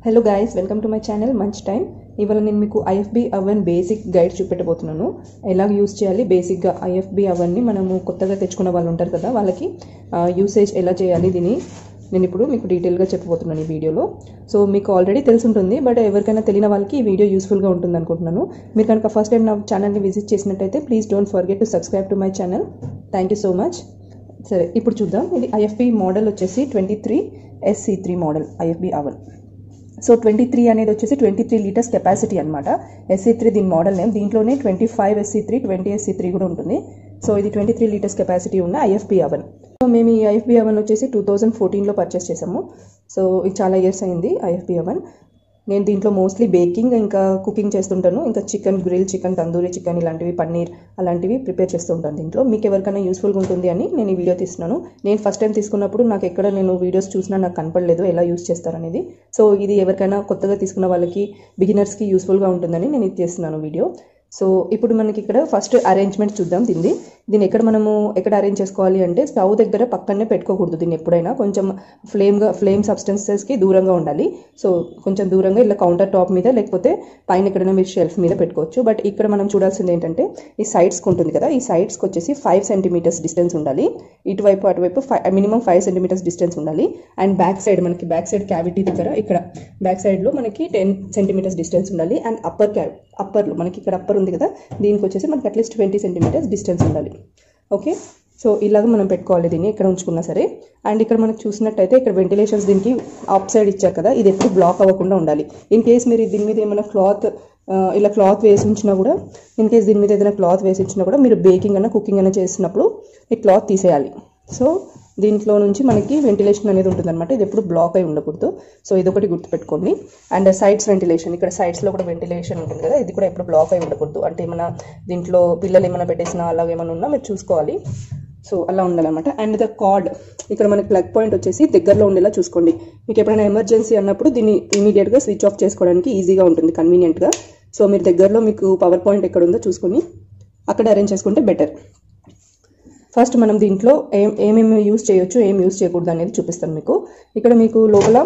hello guys welcome to my channel munch time ఇవాళ నేను మీకు ఐఎఫ్బి అవన్ బేసిక్ గైడ్ చూపెట్టబోతున్నాను ఎలా యూస్ చేయాలి బేసిక్గా ఐఎఫ్బి అవన్ని మనము కొత్తగా తెచ్చుకున్న వాళ్ళు ఉంటారు కదా వాళ్ళకి యూసేజ్ ఎలా చేయాలి దీన్ని నేను ఇప్పుడు మీకు డీటెయిల్గా చెప్పబోతున్నాను ఈ వీడియోలో సో మీకు ఆల్రెడీ తెలిసి ఉంటుంది బట్ ఎవరికైనా తెలియని వాళ్ళకి ఈ వీడియో యూస్ఫుల్గా ఉంటుంది అనుకుంటున్నాను మీరు కనుక ఫస్ట్ టైం నా ఛానల్ని విజిట్ చేసినట్టయితే please don't forget to subscribe to my channel thank you so much సరే ఇప్పుడు చూద్దాం ఇది ఐఎఫ్బి మోడల్ వచ్చేసి twenty three SC three model IFB oven so twenty three అనేది వచ్చేసి ట్వంటీ త్రీ లీటర్స్ కెపాసిటీ అనమాట ఎస్సీ త్రీ దీని మోడల్ నేమ్ దీంట్లోనే twenty five SC three twenty SC three కూడా ఉంటుంది సో ఇది ట్వంటీ త్రీ లీటర్స్ కెపాసిటీ ఉన్న ఐఎఫ్బి అవన్ సో మేము ఈ ఐఎఫ్బి అవన్ వచ్చేసి టూ థౌజండ్ ఫోర్టీన్లో పర్చేస్ చేసాము సో ఇది చాలా ఇయర్స్ అయింది ఐఎఫ్బి అవన్ నేను దీంట్లో మోస్ట్లీ బేకింగ్ ఇంకా కుకింగ్ చేస్తుంటాను ఇంకా chicken grill chicken tandoori chicken ఇలాంటివి పన్నీర్ అలాంటివి ప్రిపేర్ చేస్తూ ఉంటాను దీంట్లో మీకు ఎవరికైనా యూస్ఫుల్గా ఉంటుంది అని నేను ఈ వీడియో తీస్తున్నాను నేను ఫస్ట్ టైం తీసుకున్నప్పుడు నాకు ఎక్కడ నేను వీడియోస్ చూసినా నాకు కనపడలేదు ఎలా యూస్ చేస్తారనేది సో ఇది ఎవరికైనా కొత్తగా తీసుకున్న వాళ్ళకి బిగినర్స్కి యూస్ఫుల్గా ఉంటుందని నేను ఇది చేస్తున్నాను వీడియో సో ఇప్పుడు మనకి ఇక్కడ ఫస్ట్ అరేంజ్మెంట్ చూద్దాం దీన్ని దీన్ని ఎక్కడ మనము ఎక్కడ అరేంజ్ చేసుకోవాలి అంటే స్టవ్ దగ్గర పక్కనే పెట్టుకోకూడదు దీన్ని ఎప్పుడైనా కొంచెం ఫ్లేమ్గా ఫ్లేమ్ సబ్స్టెన్సెస్కి దూరంగా ఉండాలి సో కొంచెం దూరంగా ఇలా కౌంటర్ టాప్ మీద లేకపోతే పైన ఎక్కడైనా మీరు షెల్ఫ్ మీద పెట్టుకోవచ్చు బట్ ఇక్కడ మనం చూడాల్సింది ఏంటంటే ఈ సైడ్స్కి ఉంటుంది కదా ఈ సైడ్స్కి వచ్చేసి ఫైవ్ సెంటీమీటర్స్ డిస్టెన్స్ ఉండాలి ఇటువైపు అటువైపు five minimum five centimetres distance ఉండాలి అండ్ బ్యాక్ సైడ్ మనకి బ్యాక్ సైడ్ క్యావిటీ దగ్గర ఇక్కడ బ్యాక్ సైడ్లో మనకి టెన్ సెంటీమీటర్స్ డిస్టెన్స్ ఉండాలి అండ్ అప్పర్ క్యావ్ అప్పర్లో మనకి ఇక్కడ అప్పర్ ఉంది కదా దీనికి వచ్చేసి మనకి అట్లీస్ట్ ట్వంటీ సెంటీమీటర్స్ డిస్టెన్స్ ఉండాలి ఓకే సో ఇలాగ మనం పెట్టుకోవాలి దీన్ని ఇక్కడ ఉంచుకున్నా సరే అండ్ ఇక్కడ మనకు చూసినట్టయితే ఇక్కడ వెంటిలేషన్స్ దీనికి అప్ సైడ్ ఇచ్చారు కదా ఇది ఎప్పుడు బ్లాక్ అవ్వకుండా ఉండాలి ఇన్ కేస్ మీరు దీని మీద ఏమైనా క్లాత్ ఇలా క్లాత్ వేసి ఉంచినా కూడా ఇన్ కేస్ దీని మీద ఏదైనా క్లాత్ వేసి ఉంచినా కూడా మీరు బేకింగ్ అన్న కుకింగ్ అన్న చేసినప్పుడు ఈ క్లాత్ తీసేయాలి సో దీంట్లో నుంచి మనకి వెంటిలేషన్ అనేది ఉంటుందన్నమాట ఇది ఎప్పుడు బ్లాక్ అయి ఉండకూడదు సో ఇది ఒకటి గుర్తుపెట్టుకోండి అండ్ సైడ్స్ వెంటిలేషన్ ఇక్కడ సైడ్స్లో కూడా వెంటిలేషన్ ఉంటుంది కదా ఇది కూడా ఎప్పుడు బ్లాక్ అయి ఉండకూడదు అంటే ఏమైనా దీంట్లో పిల్లలు ఏమైనా పెట్టేసినా అలాగ ఏమైనా ఉన్నా మీరు చూసుకోవాలి సో అలా ఉండాలన్నమాట అండ్ ద కార్డ్ ఇక్కడ మనకి ప్లగ్ పాయింట్ వచ్చేసి దగ్గరలో ఉండేలా చూసుకోండి మీకు ఎప్పుడైనా ఎమర్జెన్సీ అన్నప్పుడు దీన్ని ఇమీడియట్గా స్విచ్ ఆఫ్ చేసుకోవడానికి ఈజీగా ఉంటుంది కన్వీనియంట్గా సో మీరు దగ్గరలో మీకు పవర్ పాయింట్ ఎక్కడ ఉందో చూసుకొని అక్కడ అరేంజ్ చేసుకుంటే బెటర్ ఫస్ట్ మనం దీంట్లో ఏం ఏమేమి యూస్ చేయొచ్చు ఏం యూస్ చేయకూడదు అనేది చూపిస్తాను మీకు ఇక్కడ మీకు లోపల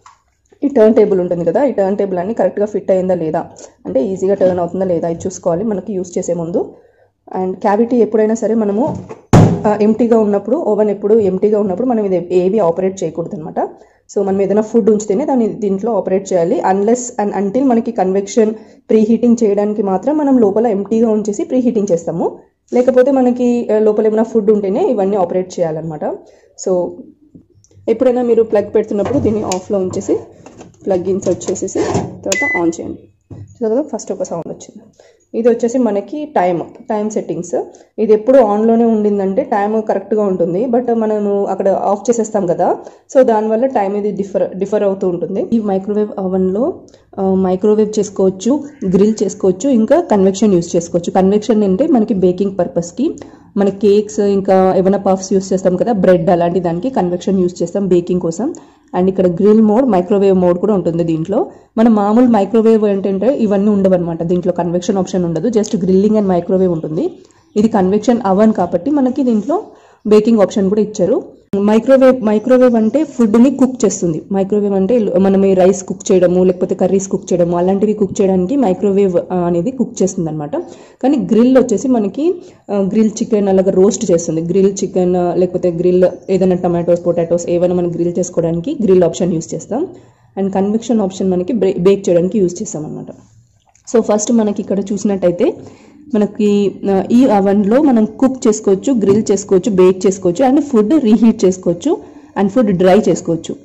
ఈ టర్న్ టేబుల్ ఉంటుంది కదా ఈ టర్న్ టేబుల్ అన్ని కరెక్ట్గా ఫిట్ అయిందా లేదా అంటే ఈజీగా టర్న్ అవుతుందా లేదా ఇది చూసుకోవాలి మనకి యూస్ చేసే ముందు అండ్ క్యావిటీ ఎప్పుడైనా సరే మనము ఎంటీగా ఉన్నప్పుడు ఓవెన్ ఎప్పుడు ఎంటీగా ఉన్నప్పుడు మనం ఇది ఏవి ఆపరేట్ చేయకూడదు అనమాట సో మనం ఏదైనా ఫుడ్ ఉంచితేనే దాన్ని దీంట్లో ఆపరేట్ చేయాలి అన్లెస్ అండ్ అంటిల్ మనకి కన్వెక్షన్ ప్రీ హీటింగ్ చేయడానికి మాత్రం మనం లోపల ఎంటీగా ఉంచేసి ప్రీ హీటింగ్ చేస్తాము లేకపోతే మనకి లోపల ఏమైనా ఫుడ్ ఉంటేనే ఇవన్నీ ఆపరేట్ చేయాలన్నమాట సో ఎప్పుడైనా మీరు ప్లగ్ పెడుతున్నప్పుడు దీన్ని ఆఫ్లో ఉంచేసి ప్లగ్ ఇన్సర్ట్ చేసేసి తర్వాత ఆన్ చేయండి తర్వాత ఫస్ట్ ఒక సౌండ్ వచ్చింది ఇది వచ్చేసి మనకి టైం టైం సెట్టింగ్స్ ఇది ఎప్పుడు ఆన్లోనే ఉండిందంటే టైం కరెక్ట్గా ఉంటుంది బట్ మనము అక్కడ ఆఫ్ చేసేస్తాం కదా సో దానివల్ల టైం ఇది డిఫర్ డిఫర్ అవుతూ ఉంటుంది ఈ మైక్రోవేవ్ అవన్లో మైక్రోవేవ్ చేసుకోవచ్చు గ్రిల్ చేసుకోవచ్చు ఇంకా కన్వెక్షన్ యూస్ చేసుకోవచ్చు కన్వెక్షన్ అంటే మనకి బేకింగ్ పర్పస్కి మన కేక్స్ ఇంకా ఏమైనా పఫ్స్ యూస్ చేస్తాం కదా బ్రెడ్ అలాంటి దానికి కన్వెక్షన్ యూస్ చేస్తాం బేకింగ్ కోసం అండ్ ఇక్కడ గ్రిల్ మోడ్ మైక్రోవేవ్ మోడ్ కూడా ఉంటుంది దీంట్లో మన మామూలు మైక్రోవేవ్ ఏంటంటే ఇవన్నీ ఉండవు అనమాట దీంట్లో కన్వెక్షన్ ఆప్షన్ ఉండదు జస్ట్ గ్రిల్లింగ్ అండ్ మైక్రోవేవ్ ఉంటుంది ఇది కన్వెక్షన్ అవన్ కాబట్టి మనకి దీంట్లో బేకింగ్ ఆప్షన్ కూడా ఇచ్చారు మైక్రోవేవ్ మైక్రోవేవ్ అంటే ఫుడ్ని కుక్ చేస్తుంది మైక్రోవేవ్ అంటే మనం రైస్ కుక్ చేయడము లేకపోతే కర్రీస్ కుక్ చేయడము అలాంటివి కుక్ చేయడానికి మైక్రోవేవ్ అనేది కుక్ చేస్తుంది అనమాట కానీ గ్రిల్ వచ్చేసి మనకి గ్రిల్ చికెన్ అలాగా రోస్ట్ చేస్తుంది గ్రిల్ చికెన్ లేకపోతే గ్రిల్ ఏదైనా టమాటోస్ పొటాటోస్ ఏవైనా మనం గ్రిల్ చేసుకోవడానికి గ్రిల్ ఆప్షన్ యూస్ చేస్తాం అండ్ కన్వెక్షన్ ఆప్షన్ మనకి బేక్ చేయడానికి యూస్ చేస్తాం అనమాట సో ఫస్ట్ మనకి ఇక్కడ చూసినట్టయితే మనకి ఈ అవన్లో మనం కుక్ చేసుకోవచ్చు గ్రిల్ చేసుకోవచ్చు బేక్ చేసుకోవచ్చు అండ్ ఫుడ్ రీహీట్ చేసుకోవచ్చు అండ్ ఫుడ్ డ్రై చేసుకోవచ్చు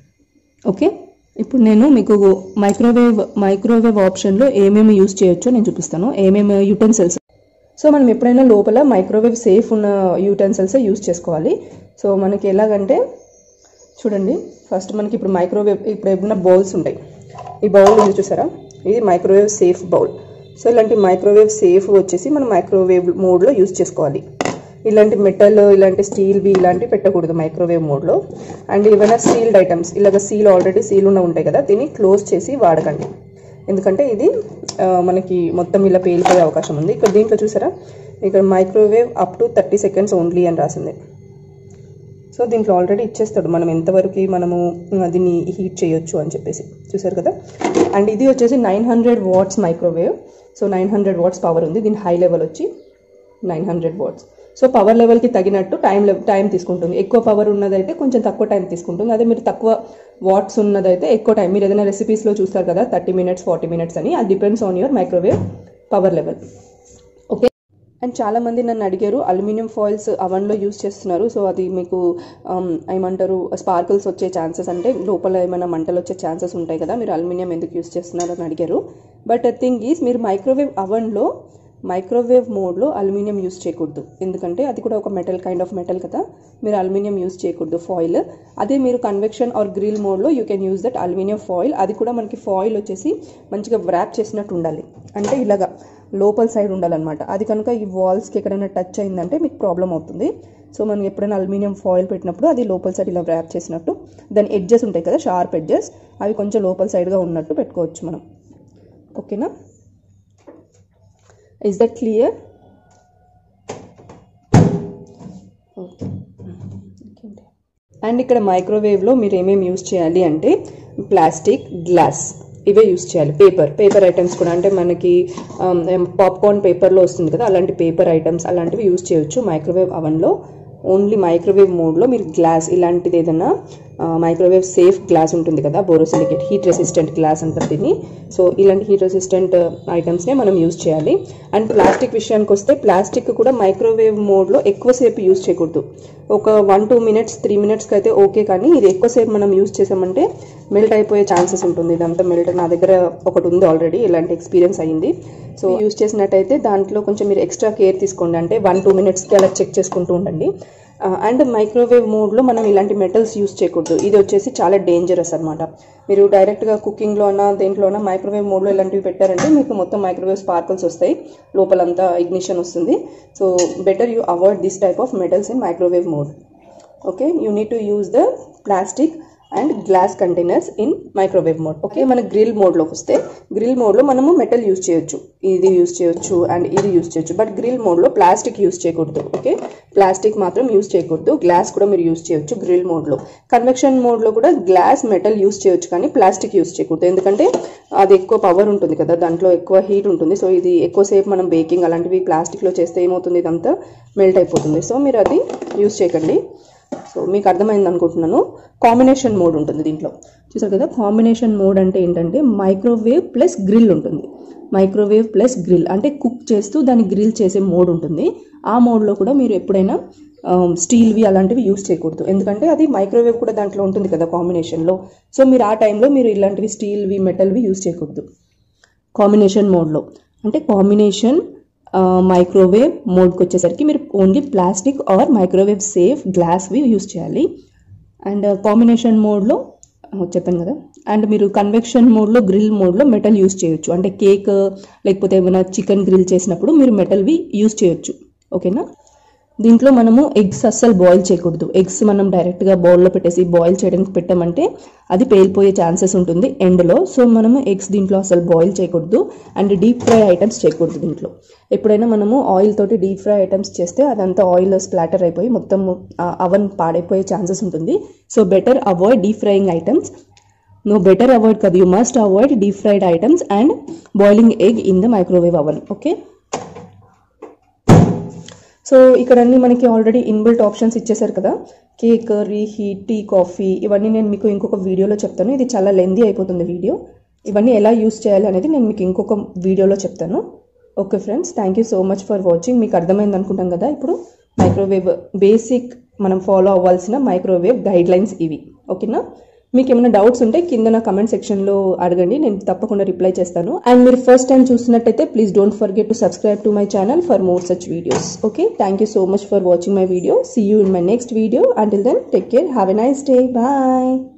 ఓకే ఇప్పుడు నేను మీకు మైక్రోవేవ్ మైక్రోవేవ్ ఆప్షన్లో ఏమేమి యూస్ చేయొచ్చో నేను చూపిస్తాను ఏమేమి యూటెన్సిల్స్ సో మనం ఎప్పుడైనా లోపల మైక్రోవేవ్ సేఫ్ ఉన్న యూటెన్సిల్స్ యూస్ చేసుకోవాలి సో మనకి ఎలాగంటే చూడండి ఫస్ట్ మనకి ఇప్పుడు మైక్రోవేవ్ ఇప్పుడు ఏమైనా బౌల్స్ ఉంటాయి ఈ బౌల్ ఉంది చూసారా ఇది మైక్రోవేవ్ సేఫ్ బౌల్ సో ఇలాంటి మైక్రోవేవ్ సేఫ్ వచ్చేసి మనం మైక్రోవేవ్ మోడ్లో యూస్ చేసుకోవాలి ఇలాంటి మెటల్ ఇలాంటి స్టీల్వి ఇలాంటివి పెట్టకూడదు మైక్రోవేవ్ మోడ్లో అండ్ ఏమైనా సీల్డ్ ఐటమ్స్ ఇలాగ సీల్ ఆల్రెడీ సీల్ ఉన్న ఉంటాయి కదా దీన్ని క్లోజ్ చేసి వాడకండి ఎందుకంటే ఇది మనకి మొత్తం ఇలా పేలిపోయే అవకాశం ఉంది ఇక్కడ దీంట్లో చూసారా ఇక్కడ microwave up to thirty seconds only అని రాసింది సో దీంట్లో ఆల్రెడీ ఇచ్చేస్తాడు మనం ఎంతవరకు మనము ఆ, దీన్ని హీట్ చేయొచ్చు అని చెప్పేసి చూసారు కదా అండ్ ఇది వచ్చేసి nine hundred watts microwave so nine hundred watts power ఉంది దీని హై లెవెల్ వచ్చి nine hundred watts so power లెవెల్కి తగినట్టు టైం టైం తీసుకుంటుంది ఎక్కువ పవర్ ఉన్నదైతే కొంచెం తక్కువ టైం తీసుకుంటుంది అదే మీరు తక్కువ వాట్స్ ఉన్నదైతే ఎక్కువ టైం మీరు ఏదైనా రెసిపీస్లో చూస్తారు కదా థర్టీ మినిట్స్ ఫార్టీ మినిట్స్ అని అది depends on your microwave power level okay and చాలా మంది నన్ను అడిగారు అల్యూమినియం ఫాయిల్స్ అవన్లో యూస్ చేస్తున్నారు సో అది మీకు um, ఏమంటారు స్పార్కిల్స్ వచ్చే ఛాన్సెస్ అంటే లోపల ఏమైనా మంటలు వచ్చే ఛాన్సెస్ ఉంటాయి కదా మీరు అల్యూమినియం ఎందుకు యూస్ చేస్తున్నారు అని అడిగారు బట్ థింగ్ ఈజ్ మీరు మైక్రోవేవ్ అవన్లో మైక్రోవేవ్ మోడ్లో అల్యూమినియం యూస్ చేయకూడదు ఎందుకంటే అది కూడా ఒక మెటల్ కైండ్ ఆఫ్ మెటల్ కదా మీరు అల్యూమినియం యూస్ చేయకూడదు ఫాయిల్ అదే మీరు కన్వెక్షన్ ఆర్ గ్రిల్ మోడ్లో you can use that aluminium foil అది కూడా మనకి ఫాయిల్ వచ్చేసి మంచిగా వ్రాప్ చేసినట్టు ఉండాలి అంటే ఇలాగా లోపల సైడ్ ఉండాలన్నమాట అది కనుక ఈ వాల్స్కి ఎక్కడైనా టచ్ అయిందంటే మీకు ప్రాబ్లం అవుతుంది సో మనం ఎప్పుడైనా అల్యూమినియం ఫాయిల్ పెట్టినప్పుడు అది లోపల సైడ్ ఇలా వ్రాప్ చేసినట్టు దాని ఎడ్జెస్ ఉంటాయి కదా షార్ప్ ఎడ్జెస్ అవి కొంచెం లోపల సైడ్గా ఉన్నట్టు పెట్టుకోవచ్చు మనం ఓకేనా is that clear okay and ఇక్కడ మైక్రోవేవ్లో మీరు ఏమేమి యూస్ చేయాలి అంటే ప్లాస్టిక్ గ్లాస్ ఇవే యూస్ చేయాలి పేపర్ పేపర్ ఐటమ్స్ కూడా అంటే మనకి పాప్కార్న్ పేపర్లో వస్తుంది కదా అలాంటి పేపర్ ఐటమ్స్ అలాంటివి యూస్ చేయొచ్చు మైక్రోవేవ్ అవన్లో ఓన్లీ మైక్రోవేవ్ మోడ్లో మీరు గ్లాస్ ఇలాంటిది ఏదైనా మైక్రోవేవ్ సేఫ్ గ్లాస్ ఉంటుంది కదా బోరోసిలికేట్ హీట్ రెసిస్టెంట్ గ్లాస్ అంటారు దీన్ని సో ఇలాంటి హీట్ రెసిస్టెంట్ ఐటమ్స్నే మనం యూజ్ చేయాలి అండ్ ప్లాస్టిక్ విషయానికి వస్తే ప్లాస్టిక్ కూడా మైక్రోవేవ్ మోడ్లో ఎక్కువసేపు యూజ్ చేయకూడదు ఒక వన్ టూ మినిట్స్ త్రీ మినిట్స్కి అయితే ఓకే కానీ ఇది ఎక్కువసేపు మనం యూజ్ చేసామంటే మెల్ట్ అయిపోయే ఛాన్సెస్ ఉంటుంది ఇదంతా మెల్ట్ నా దగ్గర ఒకటి ఉంది ఆల్రెడీ ఇలాంటి ఎక్స్పీరియన్స్ అయ్యింది సో యూజ్ చేసినట్టయితే దాంట్లో కొంచెం మీరు ఎక్స్ట్రా కేర్ తీసుకోండి అంటే వన్ టూ మినిట్స్కి అలా చెక్ చేసుకుంటూ ఉండండి అండ్ మైక్రోవేవ్ మోడ్లో మనం ఇలాంటి మెటల్స్ యూస్ చేయకూడదు ఇది వచ్చేసి చాలా డేంజరస్ అనమాట మీరు డైరెక్ట్గా కుకింగ్లోనా దేంట్లోనా మైక్రోవేవ్ మోడ్లో ఇలాంటివి పెట్టారంటే మీకు మొత్తం మైక్రోవేవ్ స్పార్కల్స్ వస్తాయి లోపలంతా ఇగ్నిషన్ వస్తుంది so better you avoid this type of metals in microwave mode okay you need to use the plastic and glass containers in microwave mode okay మన గ్రిల్ మోడ్లోకి వస్తే గ్రిల్ మోడ్లో మనము మెటల్ యూస్ చేయొచ్చు ఇది యూస్ చేయొచ్చు and ఇది use చేయొచ్చు బట్ గ్రిల్ మోడ్లో ప్లాస్టిక్ యూస్ చేయకూడదు ఓకే ప్లాస్టిక్ మాత్రం యూస్ చేయకూడదు గ్లాస్ కూడా మీరు యూస్ చేయొచ్చు గ్రిల్ మోడ్లో కన్వెక్షన్ మోడ్లో కూడా గ్లాస్ మెటల్ యూస్ చేయొచ్చు కానీ ప్లాస్టిక్ యూస్ చేయకూడదు ఎందుకంటే అది ఎక్కువ పవర్ ఉంటుంది కదా దాంట్లో ఎక్కువ హీట్ ఉంటుంది సో ఇది ఎక్కువసేపు మనం బేకింగ్ అలాంటివి ప్లాస్టిక్లో చేస్తే ఏమవుతుంది ఇదంతా మెల్ట్ అయిపోతుంది సో మీరు అది యూస్ చేయకండి సో మీకు అర్థమైంది అనుకుంటున్నాను కాంబినేషన్ మోడ్ ఉంటుంది దీంట్లో చూసారు కదా కాంబినేషన్ మోడ్ అంటే ఏంటంటే మైక్రోవేవ్ ప్లస్ గ్రిల్ ఉంటుంది మైక్రోవేవ్ ప్లస్ గ్రిల్ అంటే కుక్ చేస్తూ దాన్ని గ్రిల్ చేసే మోడ్ ఉంటుంది ఆ మోడ్లో కూడా మీరు ఎప్పుడైనా స్టీల్వి అలాంటివి యూస్ చేయకూడదు ఎందుకంటే అది మైక్రోవేవ్ కూడా దాంట్లో ఉంటుంది కదా కాంబినేషన్లో సో మీరు ఆ టైంలో మీరు ఇలాంటివి స్టీల్వి మెటల్వి యూస్ చేయకూడదు కాంబినేషన్ మోడ్లో అంటే కాంబినేషన్ మైక్రోవేవ్ మోడ్కి వచ్చేసరికి మీరు only plastic or microwave safe గ్లాస్వి యూస్ చేయాలి అండ్ కాంబినేషన్ మోడ్లో చెప్పాను కదా అండ్ మీరు కన్వెక్షన్ మోడ్లో గ్రిల్ మోడ్లో మెటల్ యూస్ చేయొచ్చు అంటే కేక్ లేకపోతే ఏమైనా చికెన్ గ్రిల్ చేసినప్పుడు మీరు మెటల్వి యూస్ చేయొచ్చు ఓకేనా దీంట్లో మనము ఎగ్స్ అస్సలు బాయిల్ చేయకూడదు ఎగ్స్ మనం డైరెక్ట్గా బౌల్లో పెట్టేసి బాయిల్ చేయడానికి పెట్టామంటే అది పేలిపోయే ఛాన్సెస్ ఉంటుంది ఎండ్లో సో మనము ఎగ్స్ దీంట్లో అసలు బాయిల్ చేయకూడదు అండ్ డీప్ ఫ్రై ఐటమ్స్ చేయకూడదు దీంట్లో ఎప్పుడైనా మనము ఆయిల్ తోటి డీప్ ఫ్రై ఐటమ్స్ చేస్తే అదంతా ఆయిల్ స్ప్లాటర్ అయిపోయి మొత్తం అవన్ పాడైపోయే ఛాన్సెస్ ఉంటుంది so better avoid deep frying items no better avoid కదా you must avoid deep fried items and boiling egg in the microwave oven okay so ఇక్కడ అన్ని మనకి ఆల్రెడీ ఇన్బిల్ట్ ఆప్షన్స్ ఇచ్చేసారు కదా కేక్ రీహీట్ టీ కాఫీ ఇవన్నీ నేను మీకు ఇంకొక వీడియోలో చెప్తాను ఇది చాలా లెందీ అయిపోతుంది వీడియో ఇవన్నీ ఎలా యూస్ చేయాలి అనేది నేను మీకు ఇంకొక వీడియోలో చెప్తాను okay friends thank you so much for watching మీకు అర్థమైంది అనుకుంటాం కదా ఇప్పుడు మైక్రోవేవ్ బేసిక్ మనం ఫాలో అవ్వాల్సిన మైక్రోవేవ్ గైడ్ లైన్స్ ఇవి ఓకేనా మీకు ఏమైనా డౌట్స్ ఉంటే కింద నా కమెంట్ సెక్షన్లో అడగండి నేను తప్పకుండా రిప్లై చేస్తాను అండ్ మీరు ఫస్ట్ టైం చూస్తున్నట్టయితే please don't forget to subscribe to my channel for more such videos okay thank you so much for watching my video see you in my next video until then take care have a nice day bye